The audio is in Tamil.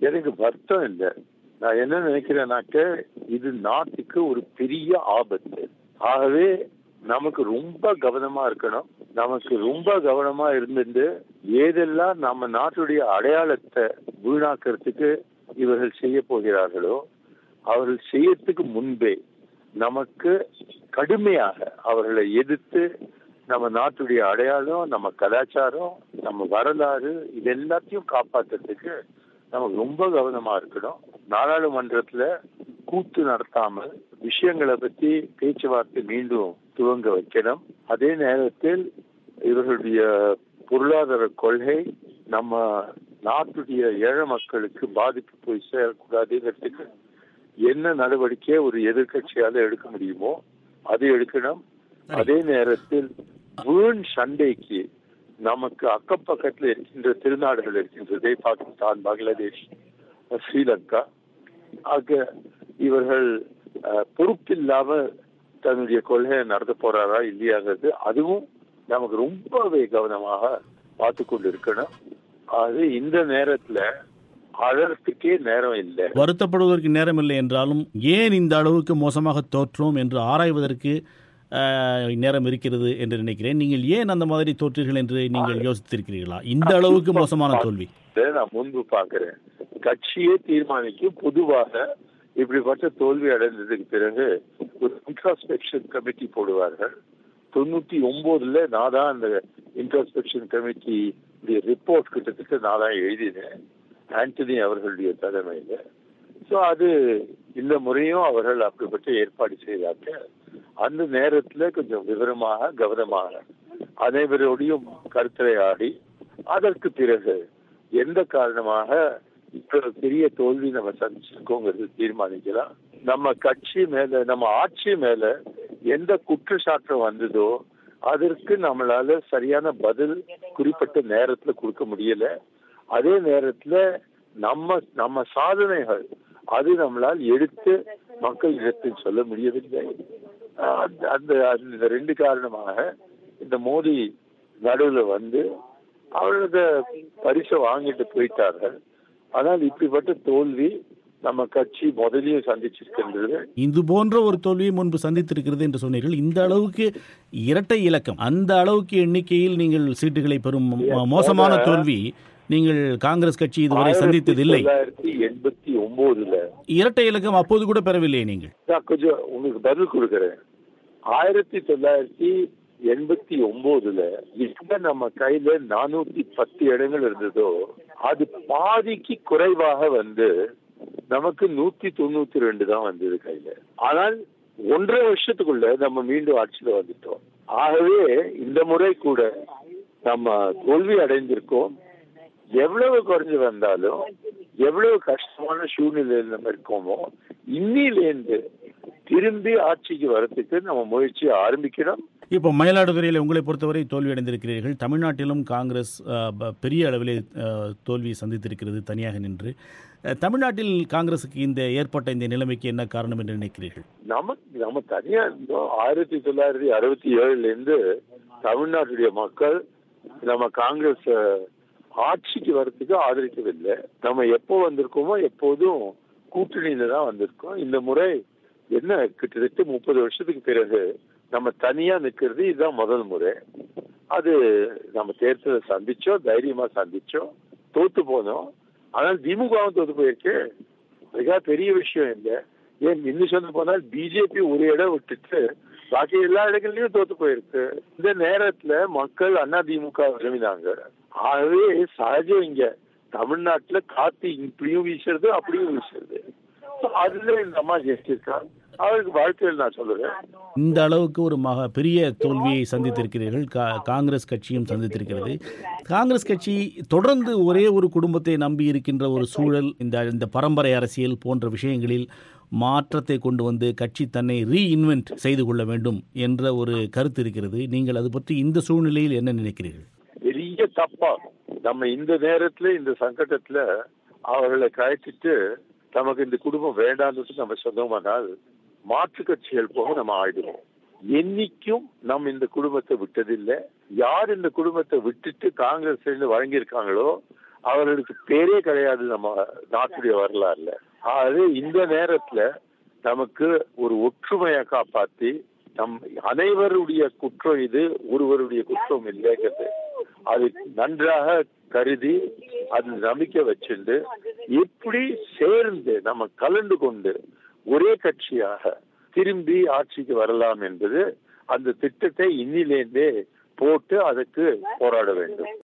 எனக்கு வருத்தம் இல்லை நான் என்ன நினைக்கிறேன்னாக்க இது நாட்டுக்கு ஒரு பெரிய ஆபத்து ஆகவே நமக்கு ரொம்ப கவனமா இருக்கணும் நமக்கு ரொம்ப கவனமா இருந்துட்டு ஏதெல்லாம் நம்ம நாட்டுடைய அடையாளத்தை வீணாக்கிறதுக்கு இவர்கள் செய்ய போகிறார்களோ அவர்கள் செய்யறதுக்கு முன்பே நமக்கு கடுமையாக அவர்களை எதிர்த்து நம்ம நாட்டுடைய அடையாளம் நம்ம கலாச்சாரம் நம்ம வரலாறு இது எல்லாத்தையும் காப்பாத்துறதுக்கு நமக்கு ரொம்ப கவனமா இருக்கணும் நாடாளுமன்றத்துல கூத்து நடத்தாமல் விஷயங்களை பத்தி பேச்சுவார்த்தை மீண்டும் துவங்க வைக்கணும் அதே நேரத்தில் இவர்களுடைய பொருளாதார கொள்கை நம்ம நாட்டுடைய ஏழை மக்களுக்கு பாதிப்பு போய் சேரக்கூடாதுங்கிறதுக்கு என்ன நடவடிக்கை ஒரு எதிர்கட்சியால எடுக்க முடியுமோ அது எடுக்கணும் அதே நேரத்தில் வீண் சண்டைக்கு நமக்கு அக்கப்பக்கத்தில் இருக்கின்ற திருநாடுகள் இருக்கின்றதே பாகிஸ்தான் பங்களாதேஷ் ஸ்ரீலங்கா ஆக இவர்கள் அஹ், பொறுப்பில்லாம தன்னுடைய கொள்கையை நடத்த போறாரா இல்லையாங்கிறது அதுவும் நமக்கு ரொம்பவே கவனமாக பார்த்து கொண்டு இருக்கணும் அது இந்த நேரத்துல அழறதுக்கே நேரம் இல்லை வருத்தப்படுவதற்கு நேரமில்லை என்றாலும் ஏன் இந்த அளவுக்கு மோசமாக தோற்றோம் என்று ஆராய்வதற்கு அஹ், நேரம் இருக்கிறது என்று நினைக்கிறேன் நீங்கள் ஏன் அந்த மாதிரி தோற்றீர்கள் என்று நீங்கள் யோசித்திருக்கிறீர்களா இந்த அளவுக்கு மோசமான தோல்வி இதை நான் முன்பு பார்க்கிறேன் கட்சியே தீர்மானிக்கும் பொதுவாக இப்படிப்பட்ட தோல்வி அடைந்ததுக்கு பிறகு ஒரு இன்ட்ராஸ்பெக்ஷன் கமிட்டி போடுவார்கள் தொண்ணூத்தி ஒன்பதுல நான் தான் அந்த இன்ட்ராஸ்பெக்ஷன் கமிட்டி ரிப்போர்ட் கிட்டத்தட்ட நான் தான் எழுதினேன் ஆண்டனி அவர்களுடைய தலைமையில ஸோ அது இந்த முறையும் அவர்கள் அப்படிப்பட்ட ஏற்பாடு செய்தாங்க அந்த நேரத்துல கொஞ்சம் விவரமாக கவனமாக அனைவரோடையும் கருத்தரையாடி அதற்கு பிறகு எந்த காரணமாக இப்ப பெரிய தோல்வி நம்ம சந்திச்சிருக்கோங்கிறது தீர்மானிக்கலாம் நம்ம கட்சி மேல நம்ம ஆட்சி மேல எந்த குற்றச்சாட்டு வந்ததோ அதற்கு நம்மளால சரியான பதில் குறிப்பிட்ட நேரத்துல கொடுக்க முடியல அதே நேரத்துல நம்ம நம்ம சாதனைகள் அது நம்மளால் எடுத்து மக்கள் இடத்தில் சொல்ல முடியவில்லை ஆஹ் அந்த- அந்த அந்த ரெண்டு காரணமாக இந்த மோடி நடுவுல வந்து அவர்களுக்கு பரிசை வாங்கிட்டு போயிட்டார்கள் ஆனால் இப்படிப்பட்ட தோல்வி நம்ம கட்சி முதலியும் சந்திச்சிருக்கின்றது இது போன்ற ஒரு தோல்வியை முன்பு சந்தித்திருக்கிறது என்று சொன்னீர்கள் இந்த அளவுக்கு இரட்டை இலக்கம் அந்த அளவுக்கு எண்ணிக்கையில் நீங்கள் சீட்டுகளை பெறும் மோ- மோசமான தோல்வி நீங்கள் காங்கிரஸ் கட்சி இதுவரை சந்தித்ததில்லை தொள்ளாயிரத்தி எண்பத்தி ஒன்பதுல இரட்டை இலக்கம் அப்போது கூட பெறவில்லையே நீங்கள் நான் கொஞ்சம் உங்களுக்கு பதில் கொடுக்குறேன் ஆயிரத்தி தொள்ளாயிரத்தி எண்பத்தி ஒன்பதுல இப்ப நம்ம கையில நானூத்தி பத்து இடங்கள் இருந்ததோ அது பாதிக்கு குறைவாக வந்து நமக்கு நூத்தி தொண்ணூத்தி ரெண்டு தான் வந்தது கையில ஆனால் ஒன்றரை வருஷத்துக்குள்ள நம்ம மீண்டும் ஆட்சியில வந்துட்டோம் ஆகவே இந்த முறை கூட நம்ம தோல்வி அடைந்திருக்கோம் எவ்வளவு குறைஞ்சு வந்தாலும் எவ்வளவு கஷ்டமான சூழ்நிலையில் நம்ம இருக்கோமோ இன்னிலேருந்து திரும்பி ஆட்சிக்கு வரத்துக்கு நம்ம முயற்சி ஆரம்பிக்கணும் இப்போ மயிலாடுதுறையில் உங்களை பொறுத்தவரை தோல்வி அடைந்திருக்கிறீர்கள் தமிழ்நாட்டிலும் காங்கிரஸ் அஹ், ப- பெரிய அளவிலே அஹ், தோல்வியை சந்தித்திருக்கிறது தனியாக நின்று அஹ், தமிழ்நாட்டில் காங்கிரசுக்கு இந்த ஏற்பட்ட இந்த நிலைமைக்கு என்ன காரணம் என்று நினைக்கிறீர்கள் நமக்கு நம்ம தனியா இருந்தோம் ஆயிரத்தி தொள்ளாயிரத்தி அறுபத்தி ஏழுல இருந்து தமிழ்நாட்டுடைய மக்கள் நம்ம காங்கிரஸ் அஹ், ஆட்சிக்கு வர்றதுக்கு ஆதரிக்கவில்லை நம்ம எப்போ வந்திருக்கோமோ எப்போதும் கூட்டணியில தான் வந்திருக்கோம் இந்த முறை என்ன கிட்டத்தட்ட முப்பது வருஷத்துக்கு பிறகு நம்ம தனியா நிக்கிறது இதுதான் முதல் முறை அது நம்ம தேர்தலை சந்திச்சோம் தைரியமா சந்திச்சோம் தோத்து போனோம் ஆனால் திமுகவும் தோத்து போயிருக்கு மிக பெரிய விஷயம் இல்லை ஏன் இன்னும் சொல்ல போனால் பிஜேபி ஒரு இடம் விட்டுட்டு பாக்கி எல்லா இடங்கள்லயும் தோத்து போயிருக்கு இந்த நேரத்துல மக்கள் அண்ணா திமுக விரும்பினாங்க ஆகவே சகஜம் இங்க தமிழ்நாட்டுல காத்து இப்படியும் வீசுறது அப்படியும் வீசுறது அதுல இந்த அம்மா ஜெயிச்சிருக்காங்க அவருக்கு வாழ்க்கையில் நான் சொல்லுறேன் இந்த அளவுக்கு ஒரு மக பெரிய தோல்வியை சந்தித்திருக்கிறீர்கள் கா காங்கிரஸ் கட்சியும் சந்தித்திருக்கிறது காங்கிரஸ் கட்சி தொடர்ந்து ஒரே ஒரு குடும்பத்தை நம்பி இருக்கின்ற ஒரு சூழல் இந்த இந்த பரம்பரை அரசியல் போன்ற விஷயங்களில் மாற்றத்தை கொண்டு வந்து கட்சி தன்னை ரீஇன்வென்ட் செய்து கொள்ள வேண்டும் என்ற ஒரு கருத்து இருக்கிறது நீங்கள் அது பற்றி இந்த சூழ்நிலையில் என்ன நினைக்கிறீர்கள் பெரிய தப்பா நம்ம இந்த நேரத்துல இந்த சங்கடத்துல அவர்களை கழிச்சிட்டு நமக்கு இந்த குடும்பம் வேண்டாம்னு நம்ம சொன்னோமானால் மாற்று கட்சிகள் போக நம்ம ஆயிடுவோம் என்னைக்கும் நம்ம இந்த குடும்பத்தை விட்டதில்லை யார் இந்த குடும்பத்தை விட்டுட்டு காங்கிரஸ் வழங்கியிருக்காங்களோ அவர்களுக்கு பேரே கிடையாது நம்ம நாட்டுடைய வரலாறுல ஆகவே இந்த நேரத்துல நமக்கு ஒரு ஒற்றுமையை காப்பாத்தி நம் அனைவருடைய குற்றம் இது ஒருவருடைய குற்றம் இல்லைங்கிறது அது நன்றாக கருதி அது நம்பிக்கை வச்சுண்டு எப்படி சேர்ந்து நம்ம கலந்து கொண்டு ஒரே கட்சியாக திரும்பி ஆட்சிக்கு வரலாம் என்பது அந்த திட்டத்தை இன்னிலேருந்தே போட்டு அதுக்கு போராட வேண்டும்